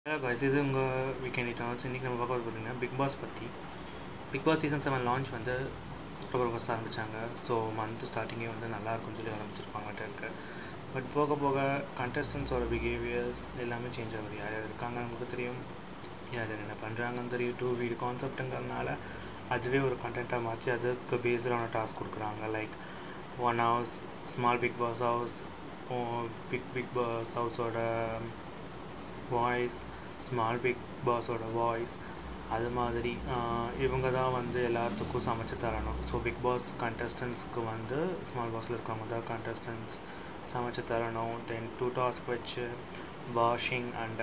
guys இது உங்கள் weekend returns இன்றைக்கி நம்ம பார்க்க பார்த்தீங்கன்னா பிக் பாஸ் பற்றி Bigg Boss season seven launch வந்து அக்டோபர் ஃபஸ்ட் ஆரம்பித்தாங்க ஸோ மந்த் ஸ்டார்டிங்கே வந்து நல்லா இருக்கும்னு சொல்லி ஆரம்பிச்சிருப்பாங்கட்டு இருக்கு பட் போக போக கண்டஸ்டன்ஸோட பிஹேவியர்ஸ் எல்லாமே சேஞ்ச் ஆகுது யார் யார் இருக்காங்க நமக்கு தெரியும் யார் யார் என்ன பண்ணுறாங்கன்னு தெரியும் டூ வீடு கான்செப்ட்டுங்கிறதுனால அதுவே ஒரு கண்டென்ட்டாக மாற்றி அதுக்கு பேஸ்டான டாஸ்க் கொடுக்குறாங்க like one house small Bigg Boss house Bigg Bigg Boss ஹவுஸோட வாய்ஸ் ஸ்மால் பிக் பாஸோட வாய்ஸ் அது மாதிரி இவங்க தான் வந்து எல்லாத்துக்கும் சமைச்சு தரணும் ஸோ பிக் பாஸ் கண்டஸ்டன்ஸ்க்கு வந்து ஸ்மால் பாஸில் இருக்கவங்க தான் கண்டஸ்டன்ஸ் சமைச்சு தரணும் தென் டூ டாஸ்க் வச்சு washing and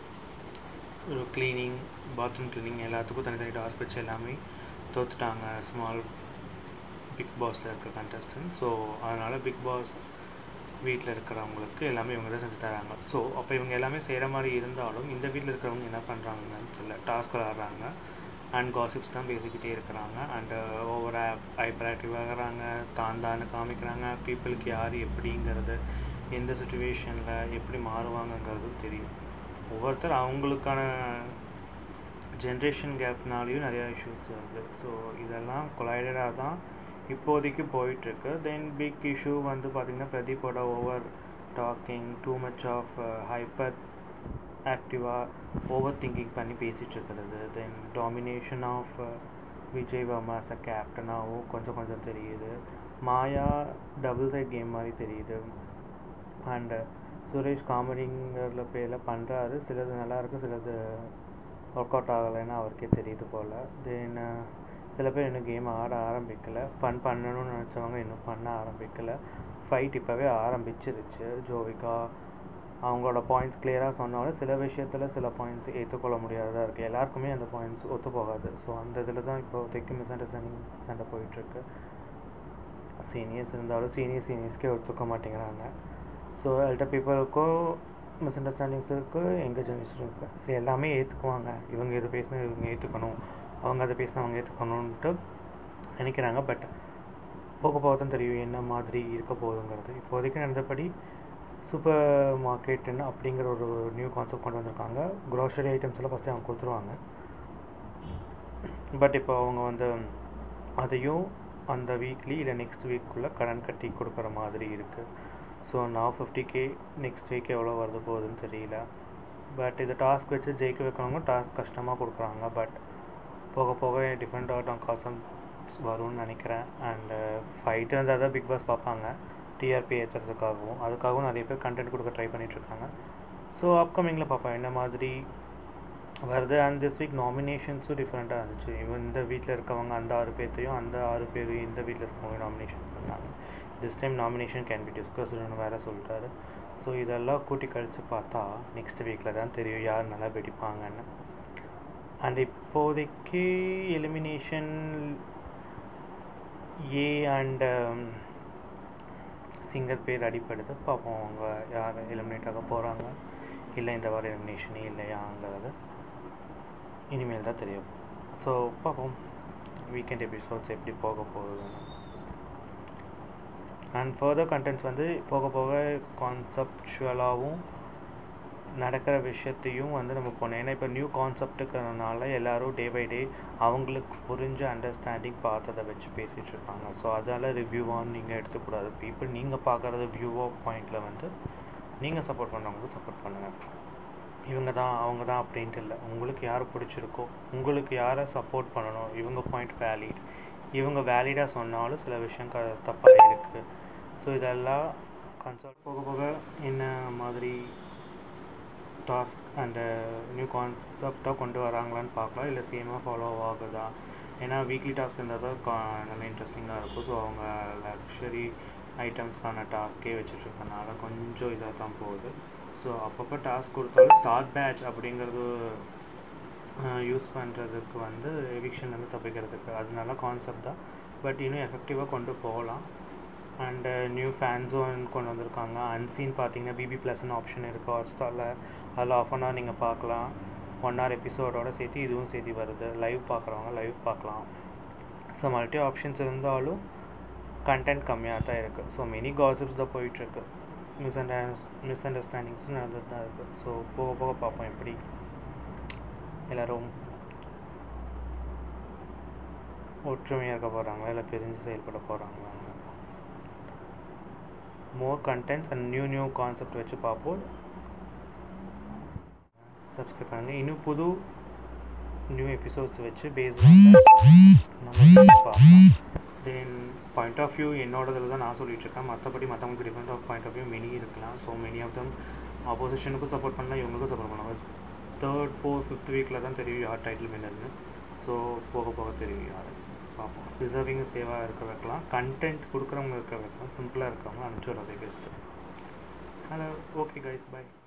cleaning bathroom cleaning எல்லாத்துக்கும் தனித்தனி டாஸ்க் வச்சு எல்லாமே தோத்துட்டாங்க ஸ்மால் பிக் பாஸில் இருக்க கண்டஸ்டன்ட் ஸோ அதனால் பிக் பாஸ் வீட்டில் இருக்கிறவங்களுக்கு எல்லாமே இவங்க தான் செஞ்சு தராங்க ஸோ அப்போ இவங்க எல்லாமே செய்கிற மாதிரி இருந்தாலும் இந்த வீட்டில் இருக்கிறவங்க என்ன பண்ணுறாங்கன்னு தெரியல டாஸ்க் விளாட்றாங்க அண்ட் காசிப்ஸ் தான் பேசிக்கிட்டே இருக்கிறாங்க அண்டு ஓவர் ஹைப்பர் ஆக்டிவ் ஆகிறாங்க தான் தான்னு காமிக்கிறாங்க பீப்புளுக்கு யார் எப்படிங்கிறது எந்த சுச்சுவேஷனில் எப்படி மாறுவாங்கங்கிறது தெரியும் ஒவ்வொருத்தர் அவங்களுக்கான ஜென்ரேஷன் கேப்னாலேயும் நிறையா இஷ்யூஸ் வருது ஸோ இதெல்லாம் கொலைடராக தான் இப்போதைக்கு போயிட்டுருக்கு தென் பிக் இஷ்யூ வந்து பார்த்திங்கன்னா பிரதீப்போட over talking too much of hyper ஆக்டிவாக ஓவர் திங்கிங் பண்ணி பேசிகிட்டு இருக்கிறது then domination of Vijay Varma அ கேப்டனாகவும் கொஞ்சம் கொஞ்சம் தெரியுது மாயா டபுள் சைட் கேம் மாதிரி தெரியுது அண்டு சுரேஷ் காமெடிங்கிற பேரில் பண்ணுறாரு சிலது நல்லாயிருக்கு சிலது ஒர்க் அவுட் ஆகலைன்னு அவருக்கே தெரியுது போல் தென் சில பேர் இன்னும் கேம் ஆட ஆரம்பிக்கலை ஃபன் பண்ணணும்னு நினச்சவங்க இன்னும் பண்ண ஆரம்பிக்கலை ஃபைட் இப்போவே ஆரம்பிச்சிருச்சு ஜோவிகா அவங்களோட பாயிண்ட்ஸ் கிளியராக சொன்னாலும் சில விஷயத்தில் சில பாயிண்ட்ஸ் ஏற்றுக்கொள்ள முடியாததாக இருக்குது எல்லாருக்குமே அந்த பாயிண்ட்ஸ் ஒத்து போகாது ஸோ அந்த இதில் தான் இப்போதைக்கு மிஸ் அண்டர்ஸ்டாண்டிங் சண்டை போயிட்டுருக்கு சீனியர்ஸ் இருந்தாலும் சீனியர் சீனியர்ஸ்க்கே ஒத்துக்க மாட்டேங்கிறாங்க ஸோ எல்ட பீப்புளுக்கும் மிஸ் அண்டர்ஸ்டாண்டிங்ஸ் இருக்குது எங்கள் ஜென்ரேஷன் இருக்குது ஸோ எல்லாமே ஏற்றுக்குவாங்க இவங்க இது பேசினா இவங்க ஏற்றுக்கணும் அவங்க அதை பேசினா அவங்க ஏற்றுக்கணுன்ட்டு நினைக்கிறாங்க பட் போக போக தான் தெரியும் என்ன மாதிரி இருக்க போகுதுங்கிறது இப்போதைக்கு நடந்தபடி சூப்பர் மார்க்கெட்டுன்னு அப்படிங்கிற ஒரு நியூ கான்செப்ட் கொண்டு வந்திருக்காங்க க்ரோசரி ஐட்டம்ஸ் எல்லாம் ஃபஸ்ட்டு அவங்க கொடுத்துருவாங்க பட் இப்போ அவங்க வந்து அதையும் அந்த வீக்லி இல்லை நெக்ஸ்ட் வீக்குள்ளே கடன் கட்டி கொடுக்குற மாதிரி இருக்குது ஸோ நான் ஃபிஃப்டி கே நெக்ஸ்ட் வீக் எவ்வளோ வருது போகுதுன்னு தெரியல பட் இது டாஸ்க் வச்சு ஜெயிக்க வைக்கிறவங்க டாஸ்க் கஷ்டமாக கொடுக்குறாங்க பட் போக போக டிஃப்ரெண்ட் ஆட்டம் கான்செப்ட்ஸ் வரும்னு நினைக்கிறேன் அண்டு ஃபைட் இருந்தால் தான் பிக் பாஸ் பார்ப்பாங்க டிஆர்பி ஏற்றுறதுக்காகவும் அதுக்காகவும் நிறைய பேர் கண்டென்ட் கொடுக்க ட்ரை பண்ணிகிட்ருக்காங்க ஸோ அப்கமிங்கில் பார்ப்போம் என்ன மாதிரி வருது அண்ட் திஸ் வீக் நாமினேஷன்ஸும் டிஃப்ரெண்ட்டாக இருந்துச்சு இவன் இந்த வீட்டில் இருக்கவங்க அந்த ஆறு பேர்த்தையும் அந்த ஆறு பேரையும் இந்த வீட்டில் இருக்கவங்க நாமினேஷன் பண்ணாங்க this time nomination can be டிஸ்கஸ்டுன்னு வேறு சொல்லிட்டாரு ஸோ இதெல்லாம் கூட்டி கழித்து பார்த்தா நெக்ஸ்ட் வீக்கில் தான் தெரியும் யார் நல்லா வெடிப்பாங்கன்னு அண்ட் இப்போதைக்கு எலிமினேஷன் ஏ அண்ட் சிங்கர் பேர் அடிப்படுது பார்ப்போம் அவங்க யார் எலிமினேட் ஆக போகிறாங்க இல்லை இந்த வாரம் எலிமினேஷனே இல்லையாங்கிறது இனிமேல் தான் தெரியும் ஸோ பார்ப்போம் வீக்கெண்ட் எபிசோட்ஸ் எப்படி போக போகுதுன்னு அண்ட் ஃபர்தர் கண்டென்ட்ஸ் வந்து போக போக கான்செப்டுவலாகவும் நடக்கிற விஷயத்தையும் வந்து நம்ம போனோம் ஏன்னா இப்போ நியூ கான்செப்ட்டுக்கிறதுனால எல்லோரும் டே பை டே அவங்களுக்கு புரிஞ்ச அண்டர்ஸ்டாண்டிங் பார்த்ததை வச்சு பேசிகிட்டு இருக்காங்க ஸோ அதால் ரிவ்யூவான்னு நீங்கள் எடுத்துக்கூடாது பீப்புள் நீங்கள் பார்க்குறது வியூ ஆஃப் பாயிண்டில் வந்து நீங்கள் சப்போர்ட் பண்ணுறவங்களுக்கு சப்போர்ட் பண்ணுங்கள் இவங்க தான் அவங்க தான் அப்படின்ட்டு இல்லை உங்களுக்கு யார் பிடிச்சிருக்கோ உங்களுக்கு யாரை சப்போர்ட் பண்ணணும் இவங்க பாயிண்ட் வேலிட் இவங்க வேலிடாக சொன்னாலும் சில விஷயம் க தப்பாக இருக்குது ஸோ இதெல்லாம் கன்சல்ட் போக போக என்ன மாதிரி டாஸ்க் அண்டு நியூ கான்செப்டாக கொண்டு வராங்களான்னு பார்க்கலாம் இல்லை சேமாக ஃபாலோ ஆகுதா ஏன்னா வீக்லி டாஸ்க் இருந்தால் தான் கா நல்லா இன்ட்ரெஸ்டிங்காக இருக்கும் ஸோ அவங்க லக்ஸரி ஐட்டம்ஸ்க்கான டாஸ்க்கே வச்சுட்ருக்கனால கொஞ்சம் இதாக தான் போகுது ஸோ அப்பப்போ டாஸ்க் கொடுத்தாலும் ஸ்டார் பேட்ச் அப்படிங்கிறது யூஸ் பண்ணுறதுக்கு வந்து எவிக்ஷன்லேருந்து தப்பிக்கிறதுக்கு அது நல்ல கான்செப்ட் தான் பட் இன்னும் எஃபெக்டிவாக கொண்டு போகலாம் அண்டு நியூ ஃபேன் ஜோன் கொண்டு வந்திருக்காங்க அன்சீன் பார்த்தீங்கன்னா பிபி ப்ளஸ்னு ஆப்ஷன் இருக்குது ஹாட் ஸ்டாரில் அதில் ஆஃப் அன் ஹவர் நீங்கள் பார்க்கலாம் ஒன் ஹவர் எபிசோடோட சேர்த்து இதுவும் சேர்த்து வருது லைவ் பார்க்குறவங்க லைவ் பார்க்கலாம் ஸோ மல்டி ஆப்ஷன்ஸ் இருந்தாலும் கண்டென்ட் கம்மியாக தான் இருக்குது ஸோ மெனி காசிப்ஸ் தான் போயிட்டுருக்கு மிஸ் அண்டர் மிஸ் அண்டர்ஸ்டாண்டிங்ஸும் நடந்துட்டு தான் இருக்குது ஸோ போக போக பார்ப்போம் எப்படி எல்லோரும் ஒற்றுமையாக இருக்க போகிறாங்களா இல்லை பிரிஞ்சு செயல்பட போகிறாங்களா more contents and new new concept வச்சு பார்ப்போம் சப்ஸ்கிரைப் பண்ணுங்கள் இன்னும் புது நியூ எபிசோட்ஸ் வச்சு பேஸ்ட் நம்ம பார்ப்போம் தென் பாயிண்ட் ஆஃப் வியூ என்னோடதில் தான் நான் சொல்லிட்டு இருக்கேன் மற்றபடி மற்றவங்களுக்கு different of point of view many இருக்கலாம் ஸோ மெனி ஆஃப் தம் ஆப்போசிஷனுக்கும் சப்போர்ட் பண்ணலாம் இவங்களுக்கும் சப்போர்ட் பண்ணலாம் தேர்ட் ஃபோர்த் ஃபிஃப்த் வீக்கில் தான் தெரியும் யார் டைட்டில் வின்னர்னு ஸோ போக போக தெரியும் யார் பார்ப்போம் டிசர்விங் ஸ்டேவாக இருக்க வைக்கலாம் கண்டென்ட் கொடுக்குறவங்க இருக்க வைக்கலாம் சிம்பிளாக இருக்கவங்க அனுப்பிச்சி விட்றதே பெஸ்ட்டு ஹலோ ஓகே கைஸ் பாய்